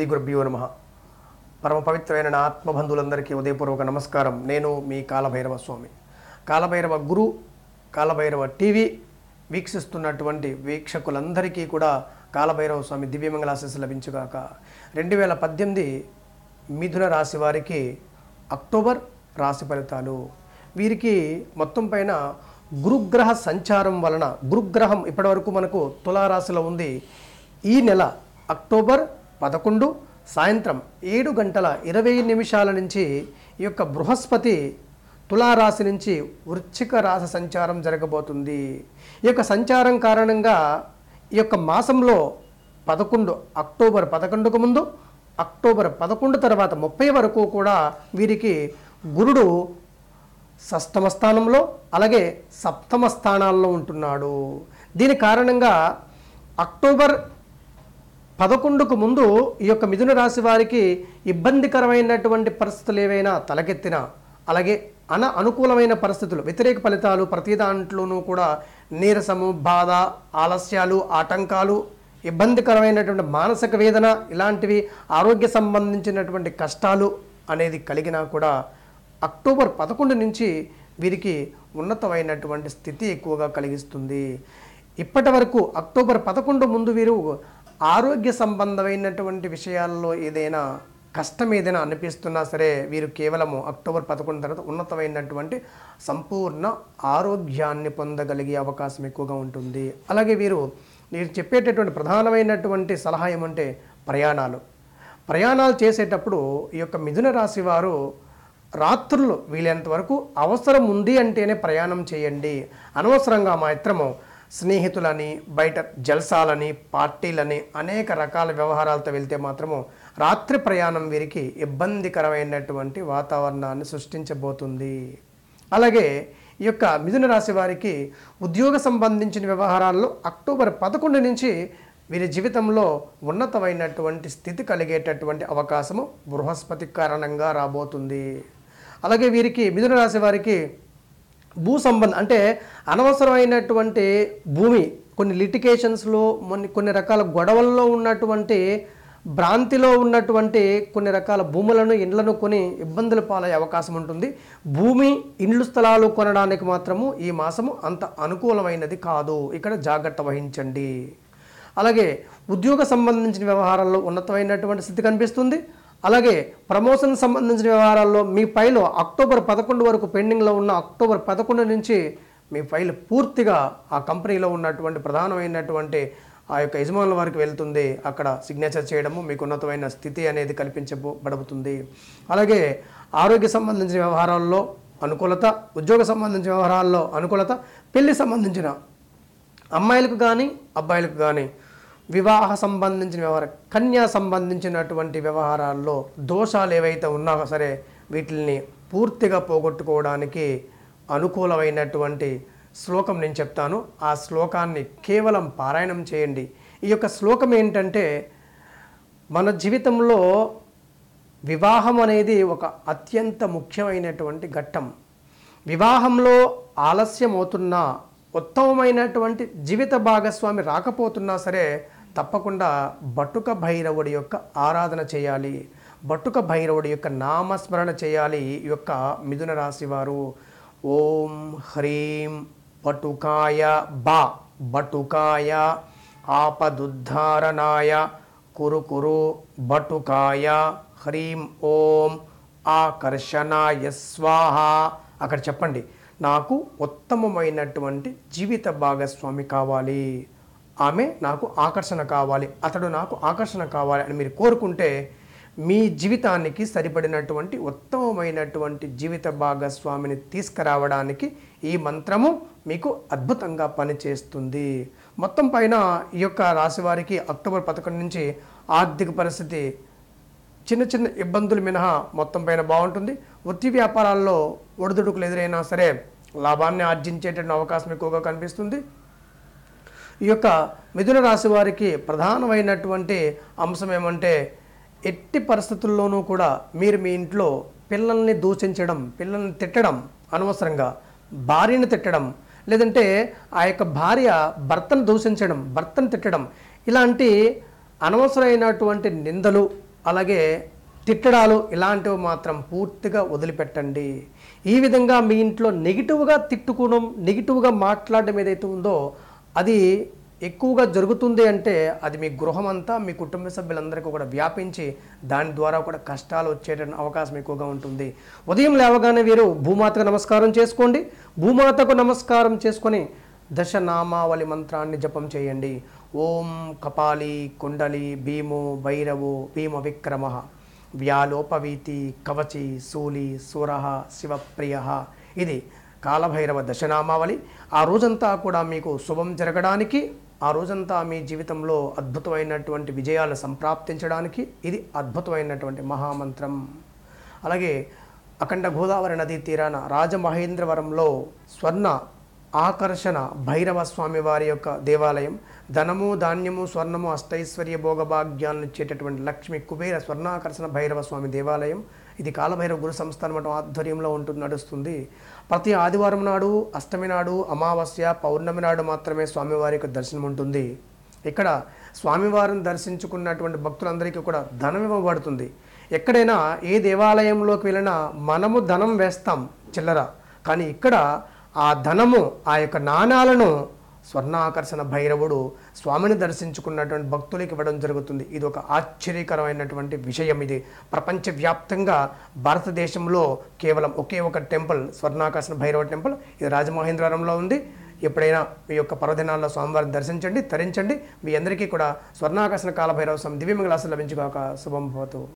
శ్రీ గురుభ్యో నమ పరమ పవిత్రమైన నా ఆత్మబంధువులందరికీ ఉదయపూర్వక నమస్కారం నేను మీ కాలభైరవ స్వామి కాలభైరవ గురు కాలభైరవ టీవీ వీక్షిస్తున్నటువంటి వీక్షకులందరికీ కూడా కాలభైరవ స్వామి దివ్యమంగళాశీస్సు లభించుగాక రెండు వేల పద్దెనిమిది మిథున రాశి వారికి అక్టోబర్ రాశి ఫలితాలు వీరికి మొత్తం పైన గురుగ్రహ సంచారం వలన గురుగ్రహం ఇప్పటివరకు మనకు తులారాశిలో ఉంది ఈ నెల అక్టోబర్ పదకొండు సాయంత్రం ఏడు గంటల ఇరవై నిమిషాల నుంచి ఈ యొక్క బృహస్పతి తులారాశి నుంచి వృశ్చిక రాశి సంచారం జరగబోతుంది ఈ యొక్క సంచారం కారణంగా ఈ యొక్క మాసంలో పదకొండు అక్టోబర్ పదకొండుకు ముందు అక్టోబర్ పదకొండు తర్వాత ముప్పై వరకు కూడా వీరికి గురుడు షష్టమ స్థానంలో అలాగే సప్తమ స్థానాల్లో ఉంటున్నాడు దీని కారణంగా అక్టోబర్ పదకొండుకు ముందు ఈ యొక్క మిథున రాశి వారికి ఇబ్బందికరమైనటువంటి పరిస్థితులు ఏవైనా తలకెత్తినా అలాగే అన అనుకూలమైన పరిస్థితులు వ్యతిరేక ఫలితాలు ప్రతి దాంట్లోనూ కూడా నీరసము బాధ ఆలస్యాలు ఆటంకాలు ఇబ్బందికరమైనటువంటి మానసిక వేదన ఇలాంటివి ఆరోగ్య సంబంధించినటువంటి కష్టాలు అనేది కలిగినా కూడా అక్టోబర్ పదకొండు నుంచి వీరికి ఉన్నతమైనటువంటి స్థితి ఎక్కువగా కలిగిస్తుంది ఇప్పటి వరకు అక్టోబర్ పదకొండు ముందు వీరు ఆరోగ్య సంబంధమైనటువంటి విషయాల్లో ఏదైనా కష్టం ఏదైనా అనిపిస్తున్నా సరే వీరు కేవలము అక్టోబర్ పదకొండు తర్వాత ఉన్నతమైనటువంటి సంపూర్ణ ఆరోగ్యాన్ని పొందగలిగే అవకాశం ఎక్కువగా ఉంటుంది అలాగే వీరు నేను చెప్పేటటువంటి ప్రధానమైనటువంటి సలహా ఏమంటే ప్రయాణాలు ప్రయాణాలు చేసేటప్పుడు ఈ యొక్క మిథున రాశి వారు రాత్రులు వీలైనంత వరకు అవసరం ఉంది అంటేనే ప్రయాణం చేయండి అనవసరంగా మాత్రము స్నేహితులని బయట జల్సాలని పార్టీలని అనేక రకాల వ్యవహారాలతో వెళ్తే మాత్రము రాత్రి ప్రయాణం వీరికి ఇబ్బందికరమైనటువంటి వాతావరణాన్ని సృష్టించబోతుంది అలాగే ఈ యొక్క మిథున రాశి వారికి ఉద్యోగ సంబంధించిన వ్యవహారాల్లో అక్టోబర్ పదకొండు నుంచి వీరి జీవితంలో ఉన్నతమైనటువంటి స్థితి కలిగేటటువంటి అవకాశము బృహస్పతి కారణంగా రాబోతుంది అలాగే వీరికి మిథున రాశి వారికి భూ సంబంధం అంటే అనవసరమైనటువంటి భూమి కొన్ని లిటికేషన్స్లో కొన్ని కొన్ని రకాల గొడవల్లో ఉన్నటువంటి భ్రాంతిలో ఉన్నటువంటి కొన్ని రకాల భూములను ఇండ్లను కొని ఇబ్బందులు పాలయ్యే అవకాశం ఉంటుంది భూమి ఇండ్లు స్థలాలు కొనడానికి మాత్రము ఈ మాసము అంత అనుకూలమైనది కాదు ఇక్కడ జాగ్రత్త వహించండి అలాగే ఉద్యోగ సంబంధించిన వ్యవహారాల్లో ఉన్నతమైనటువంటి స్థితి కనిపిస్తుంది అలాగే ప్రమోషన్ సంబంధించిన వ్యవహారాల్లో మీ ఫైల్ అక్టోబర్ పదకొండు వరకు పెండింగ్లో ఉన్న అక్టోబర్ పదకొండు నుంచి మీ ఫైల్ పూర్తిగా ఆ కంపెనీలో ఉన్నటువంటి ప్రధానమైనటువంటి ఆ యొక్క యజమానుల వారికి వెళ్తుంది అక్కడ సిగ్నేచర్ చేయడము మీకు ఉన్నతమైన స్థితి అనేది కల్పించబడుతుంది అలాగే ఆరోగ్య సంబంధించిన వ్యవహారాల్లో అనుకూలత ఉద్యోగ సంబంధించిన వ్యవహారాల్లో అనుకూలత పెళ్లి సంబంధించిన అమ్మాయిలకు కానీ అబ్బాయిలకు కానీ వివాహ సంబంధించిన వ్యవహార కన్యా సంబంధించినటువంటి వ్యవహారాల్లో దోషాలు ఏవైతే ఉన్నా సరే వీటిని పూర్తిగా పోగొట్టుకోవడానికి అనుకూలమైనటువంటి శ్లోకం నేను చెప్తాను ఆ శ్లోకాన్ని కేవలం పారాయణం చేయండి ఈ యొక్క శ్లోకం ఏంటంటే మన జీవితంలో వివాహం అనేది ఒక అత్యంత ముఖ్యమైనటువంటి ఘట్టం వివాహంలో ఆలస్యం అవుతున్నా ఉత్తమమైనటువంటి జీవిత భాగస్వామి రాకపోతున్నా సరే తప్పకుండా బటుక భైరవుడి యొక్క ఆరాధన చేయాలి బటుక భైరవుడి యొక్క నామస్మరణ చేయాలి ఈ యొక్క మిథున రాశి వారు ఓం హ్రీం బటుకాయ బా బటుకాయ ఆపదుద్ధారణాయ కురు కురు బటుకాయ హ్రీం ఓం ఆకర్షణాయ స్వాహ అక్కడ చెప్పండి నాకు ఉత్తమమైనటువంటి జీవిత భాగస్వామి కావాలి ఆమె నాకు ఆకర్షణ కావాలి అతడు నాకు ఆకర్షణ కావాలి అని మీరు కోరుకుంటే మీ జీవితానికి సరిపడినటువంటి ఉత్తమమైనటువంటి జీవిత భాగస్వామిని తీసుకురావడానికి ఈ మంత్రము మీకు అద్భుతంగా పనిచేస్తుంది మొత్తం పైన ఈ యొక్క రాశి వారికి అక్టోబర్ పదకొండు నుంచి ఆర్థిక పరిస్థితి చిన్న చిన్న ఇబ్బందులు మినహా మొత్తం పైన బాగుంటుంది వృత్తి వ్యాపారాల్లో ఒడిదుడుకులు ఎదురైనా సరే లాభాన్ని ఆర్జించేటువంటి అవకాశం ఎక్కువగా కనిపిస్తుంది ఈ యొక్క మిథున రాశి వారికి ప్రధానమైనటువంటి అంశం ఏమంటే ఎట్టి పరిస్థితుల్లోనూ కూడా మీరు మీ ఇంట్లో పిల్లల్ని దూషించడం పిల్లల్ని తిట్టడం అనవసరంగా భార్యను తిట్టడం లేదంటే ఆ యొక్క భార్య భర్తను దూషించడం భర్తను తిట్టడం ఇలాంటి అనవసరమైనటువంటి నిందలు అలాగే తిట్టడాలు ఇలాంటివి మాత్రం పూర్తిగా వదిలిపెట్టండి ఈ విధంగా మీ ఇంట్లో నెగిటివ్గా తిట్టుకోవడం నెగిటివ్గా మాట్లాడడం ఏదైతే ఉందో అది ఎక్కువగా జరుగుతుంది అంటే అది మీ గృహం అంతా మీ కుటుంబ సభ్యులందరికీ కూడా వ్యాపించి దాని ద్వారా కూడా కష్టాలు వచ్చేట అవకాశం ఎక్కువగా ఉంటుంది ఉదయం లేవగానే వీరు భూమాతకు నమస్కారం చేసుకోండి భూమాతకు నమస్కారం చేసుకొని దశనామావళి మంత్రాన్ని జపం చేయండి ఓం కపాలి కుండలి భీము భైరవు భీమ విక్రమ వ్యాలోపవీతి కవచి శూలి సురహ శివప్రియ ఇది కాలభైరవ దశనామావళి ఆ రోజంతా కూడా మీకు శుభం జరగడానికి ఆ రోజంతా మీ జీవితంలో అద్భుతమైనటువంటి విజయాలు సంప్రాప్తించడానికి ఇది అద్భుతమైనటువంటి మహామంత్రం అలాగే అఖండ గోదావరి నదీ తీరాన రాజమహేంద్రవరంలో స్వర్ణ ఆకర్షణ భైరవ స్వామి వారి యొక్క దేవాలయం ధనము ధాన్యము స్వర్ణము అష్టైశ్వర్య భోగభాగ్యాలను ఇచ్చేటటువంటి లక్ష్మి కుబేర స్వర్ణాకర్షణ భైరవ స్వామి దేవాలయం ఇది కాలభైరవ గురు సంస్థాన మఠం ఆధ్వర్యంలో ఉంటుంది నడుస్తుంది ప్రతి ఆదివారం నాడు అష్టమి నాడు అమావాస్య పౌర్ణమి నాడు మాత్రమే స్వామివారి యొక్క దర్శనం ఉంటుంది ఇక్కడ స్వామివారిని దర్శించుకున్నటువంటి భక్తులందరికీ కూడా ధనం ఇవ్వబడుతుంది ఎక్కడైనా ఏ దేవాలయంలోకి వెళ్ళినా మనము ధనం వేస్తాం చిల్లర కానీ ఇక్కడ ఆ ధనము ఆ యొక్క నాణాలను స్వర్ణాకర్షణ భైరవుడు స్వామిని దర్శించుకున్నటువంటి భక్తులకి ఇవ్వడం జరుగుతుంది ఇది ఒక ఆశ్చర్యకరమైనటువంటి విషయం ఇది ప్రపంచవ్యాప్తంగా భారతదేశంలో కేవలం ఒకే ఒక టెంపుల్ స్వర్ణాకర్షణ భైరవ టెంపుల్ ఇది రాజమహేంద్రవరంలో ఉంది ఎప్పుడైనా మీ యొక్క పర్వదినాల్లో స్వామివారిని దర్శించండి తరించండి మీ అందరికీ కూడా స్వర్ణాకర్షణ కాల భైరవ స్వామి దివ్యమంగళాసం లభించుగాక శుభం భవతు